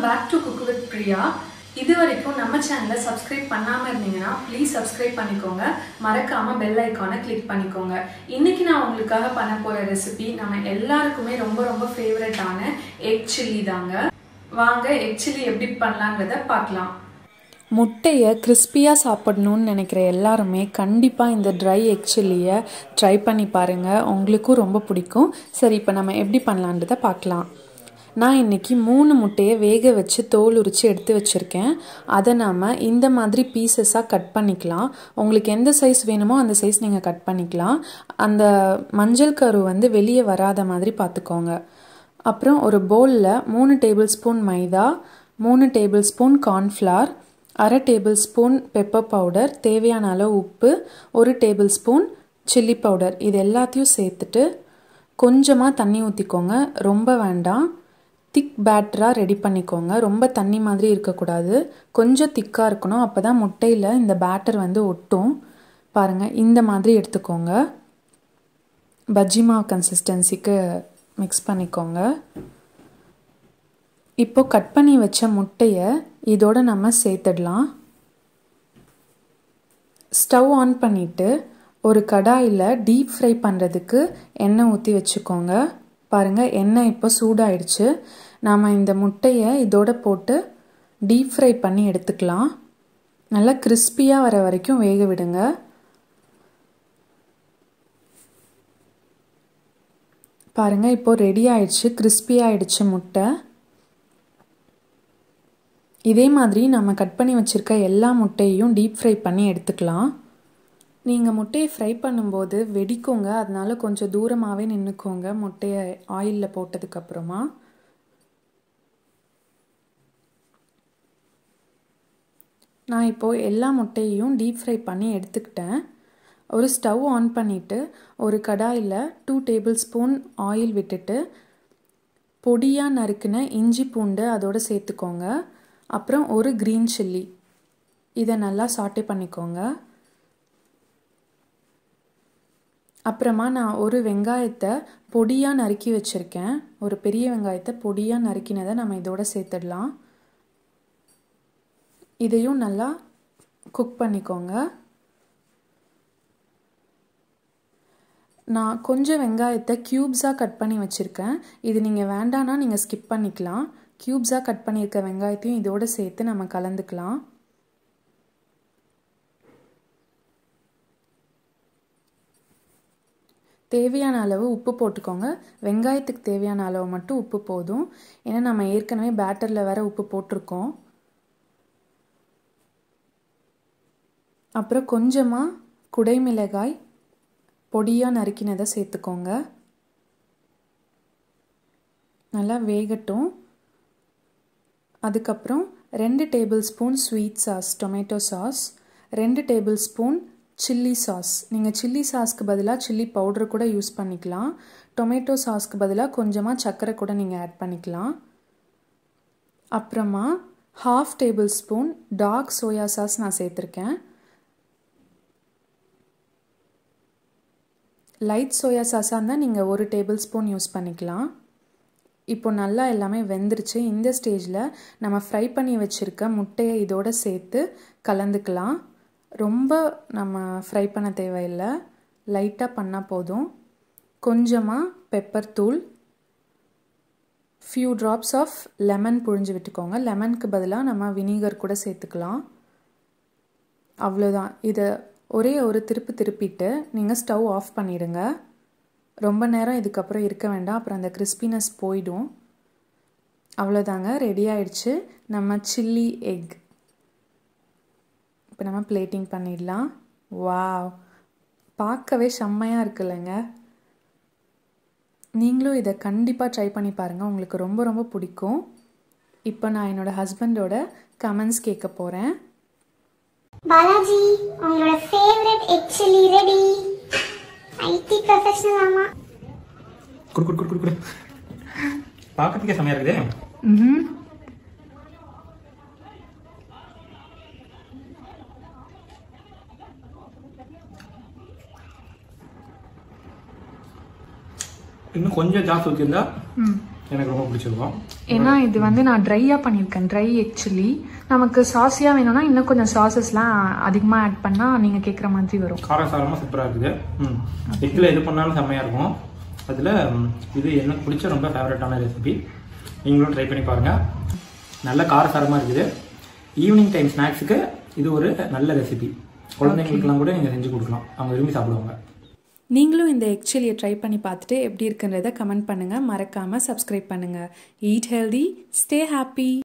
back to cook with Priya இது வரைக்கும் நம்ம சேனலை சப்ஸ்கிரைப் பண்ணாமல் இருந்தீங்கன்னா ப்ளீஸ் சப்ஸ்கிரைப் பண்ணிக்கோங்க மறக்காமல் பெல் ஐக்கானை கிளிக் பண்ணிக்கோங்க இன்னைக்கு நான் உங்களுக்காக பண்ண போகிற ரெசிபி நம்ம எல்லாருக்குமே ரொம்ப ரொம்ப ஃபேவரட்டான எக் சில்லி தாங்க வாங்க எக் சில்லி எப்படி பண்ணலாங்கிறத பார்க்கலாம் முட்டையை கிறிஸ்பியாக சாப்பிடணும்னு நினைக்கிற எல்லாருமே கண்டிப்பாக இந்த ட்ரை எக் சில்லியை ட்ரை பண்ணி பாருங்கள் உங்களுக்கும் ரொம்ப பிடிக்கும் சரி இப்போ நம்ம எப்படி பண்ணலான்றதை பார்க்கலாம் நான் இன்றைக்கி மூணு முட்டையை வேக வச்சு தோல் உரித்து எடுத்து வச்சுருக்கேன் அதை நாம் இந்த மாதிரி பீசஸாக கட் பண்ணிக்கலாம் உங்களுக்கு எந்த சைஸ் வேணுமோ அந்த சைஸ் நீங்கள் கட் பண்ணிக்கலாம் அந்த மஞ்சள் கரு வந்து வெளியே வராத மாதிரி பார்த்துக்கோங்க அப்புறம் ஒரு பவுலில் மூணு டேபிள் ஸ்பூன் மைதா மூணு டேபிள் ஸ்பூன் கார்ன்ஃப்ளவர் அரை டேபிள் ஸ்பூன் பெப்பர் பவுடர் தேவையான அளவு உப்பு ஒரு டேபிள் ஸ்பூன் சில்லி பவுடர் இது எல்லாத்தையும் சேர்த்துட்டு கொஞ்சமாக தண்ணி ஊற்றிக்கோங்க ரொம்ப வேண்டாம் திக் பேட்டராக ரெடி பண்ணிக்கோங்க ரொம்ப தண்ணி மாதிரி இருக்கக்கூடாது கொஞ்சம் திக்காக இருக்கணும் அப்போ தான் முட்டையில் இந்த பேட்டர் வந்து ஒட்டும் பாருங்கள் இந்த மாதிரி எடுத்துக்கோங்க பஜ்ஜி மாவு கன்சிஸ்டன்சிக்கு மிக்ஸ் பண்ணிக்கோங்க இப்போ கட் பண்ணி வச்ச முட்டையை இதோட நம்ம சேர்த்துடலாம் ஸ்டவ் ஆன் பண்ணிவிட்டு ஒரு கடாயில் டீப் ஃப்ரை பண்ணுறதுக்கு எண்ணெய் ஊற்றி வச்சுக்கோங்க பாருங்கள் எண்ணெய் இப்போ சூடாயிடுச்சு நாம் இந்த முட்டையை இதோட போட்டு டீப் ஃப்ரை பண்ணி எடுத்துக்கலாம் நல்லா கிறிஸ்பியாக வர வரைக்கும் வேக விடுங்க பாருங்கள் இப்போ ரெடி ஆயிடுச்சு கிறிஸ்பி ஆயிடுச்சு முட்டை இதே மாதிரி நம்ம கட் பண்ணி வச்சுருக்க எல்லா முட்டையையும் டீப் ஃப்ரை பண்ணி எடுத்துக்கலாம் நீங்கள் முட்டையை ஃப்ரை பண்ணும்போது வெடிக்கோங்க அதனால கொஞ்சம் தூரமாகவே நின்றுக்கோங்க முட்டையை ஆயிலில் போட்டதுக்கப்புறமா நான் இப்போது எல்லா முட்டையையும் டீப் ஃப்ரை பண்ணி எடுத்துக்கிட்டேன் ஒரு ஸ்டவ் ஆன் பண்ணிவிட்டு ஒரு கடாயில் டூ டேபிள் ஸ்பூன் ஆயில் விட்டுட்டு பொடியாக நறுக்கின இஞ்சி பூண்டு அதோடு சேர்த்துக்கோங்க அப்புறம் ஒரு க்ரீன் சில்லி இதை நல்லா சாட்டே பண்ணிக்கோங்க அப்புறமா நான் ஒரு வெங்காயத்தை பொடியாக நறுக்கி வச்சுருக்கேன் ஒரு பெரிய வெங்காயத்தை பொடியாக நறுக்கினதை நம்ம இதோட சேர்த்துடலாம் இதையும் நல்லா குக் பண்ணிக்கோங்க நான் கொஞ்சம் வெங்காயத்தை க்யூப்ஸாக கட் பண்ணி வச்சுருக்கேன் இது நீங்கள் வேண்டான்னா நீங்கள் ஸ்கிப் பண்ணிக்கலாம் க்யூப்ஸாக கட் பண்ணியிருக்க வெங்காயத்தையும் இதோடு சேர்த்து நம்ம கலந்துக்கலாம் தேவையான அளவு உப்பு போட்டுக்கோங்க வெங்காயத்துக்கு தேவையான அளவு மட்டும் உப்பு போதும் ஏன்னா நம்ம ஏற்கனவே பேட்டரில் வேற உப்பு போட்டிருக்கோம் அப்புறம் கொஞ்சமாக குடைமிளகாய் பொடியாக நறுக்கினதை சேர்த்துக்கோங்க நல்லா வேகட்டும் அதுக்கப்புறம் ரெண்டு table spoon sweet sauce tomato sauce ரெண்டு டேபிள் ஸ்பூன் சில்லி சாஸ் நீங்கள் சில்லி சாஸ்க்கு பதிலாக சில்லி பவுட்ரு கூட யூஸ் பண்ணிக்கலாம் டொமேட்டோ சாஸ்க்கு பதிலாக கொஞ்சமாக சர்க்கரை கூட நீங்கள் ஆட் பண்ணிக்கலாம் அப்புறமா half table spoon dark soya sauce நான் சேர்த்துருக்கேன் லைட் சோயா சாஸாக இருந்தால் நீங்கள் ஒரு டேபிள் ஸ்பூன் யூஸ் பண்ணிக்கலாம் இப்போ நல்லா எல்லாமே வெந்துருச்சு இந்த ஸ்டேஜில் நம்ம ஃப்ரை பண்ணி வச்சுருக்க முட்டையை இதோடு சேர்த்து கலந்துக்கலாம் ரொம்ப நம்ம ஃப்ரை பண்ண தேவையில்லை லைட்டாக பண்ணால் போதும் கொஞ்சமாக பெப்பர் தூள் ஃபியூ ட்ராப்ஸ் ஆஃப் லெமன் புழிஞ்சு விட்டுக்கோங்க லெமனுக்கு பதிலாக நம்ம வினிகர் கூட சேர்த்துக்கலாம் அவ்வளோதான் இதை ஒரே ஒரு திருப்பு திருப்பிட்டு நீங்கள் ஸ்டவ் ஆஃப் பண்ணிடுங்க ரொம்ப நேரம் இதுக்கப்புறம் இருக்க வேண்டாம் அப்புறம் அந்த கிறிஸ்பினஸ் போயிடும் அவ்வளோதாங்க ரெடி ஆயிடுச்சு நம்ம சில்லி எக் இப்போ நம்ம பிளேட்டிங் பண்ணிடலாம் வாவ் பார்க்கவே செம்மையாக இருக்குல்லங்க நீங்களும் இதை கண்டிப்பாக ட்ரை பண்ணி பாருங்கள் உங்களுக்கு ரொம்ப ரொம்ப பிடிக்கும் இப்போ நான் என்னோடய ஹஸ்பண்டோட கமெண்ட்ஸ் கேட்க போகிறேன் பாலாஜி உங்களோட favourite egg chilli ready IT professional ஆமா குடு குடு குடு குடு குடு பார்க்கறதுக்கே செம்மையா இருக்குதே இன்னும் கொஞ்சம் ஜாஸ்தி ஊற்றிருந்தா எனக்கு ரொம்ப பிடிச்சிருக்கும் ஏன்னா இது வந்து நான் ட்ரையாக பண்ணியிருக்கேன் ட்ரை ஆக்சுவலி நமக்கு சாஸியாக வேணும்னா இன்னும் கொஞ்சம் சாசஸ்லாம் அதிகமாக ஆட் பண்ணால் நீங்கள் கேட்குற மாதிரி வரும் காரசாரமாக சூப்பராக இருக்குது ம் எக்கில் எது பண்ணாலும் செம்மையாக இருக்கும் அதில் இது எனக்கு பிடிச்ச ரொம்ப ஃபேவரட்டான ரெசிபி நீங்களும் ட்ரை பண்ணி பாருங்கள் நல்ல காரசாரமாக இருக்குது ஈவினிங் டைம் ஸ்நாக்ஸுக்கு இது ஒரு நல்ல ரெசிபி குழந்தைங்களுக்குலாம் கூட நீங்கள் செஞ்சு கொடுக்கலாம் அவங்க விரும்பி சாப்பிடுவாங்க நீங்களும் இந்த எக் சில்லியை ட்ரை பண்ணி பார்த்துட்டு எப்படி இருக்குன்றதை கமெண்ட் பண்ணுங்கள் மறக்காமல் சப்ஸ்கிரைப் பண்ணுங்கள் ஈட் ஹெல்தி ஸ்டே ஹாப்பி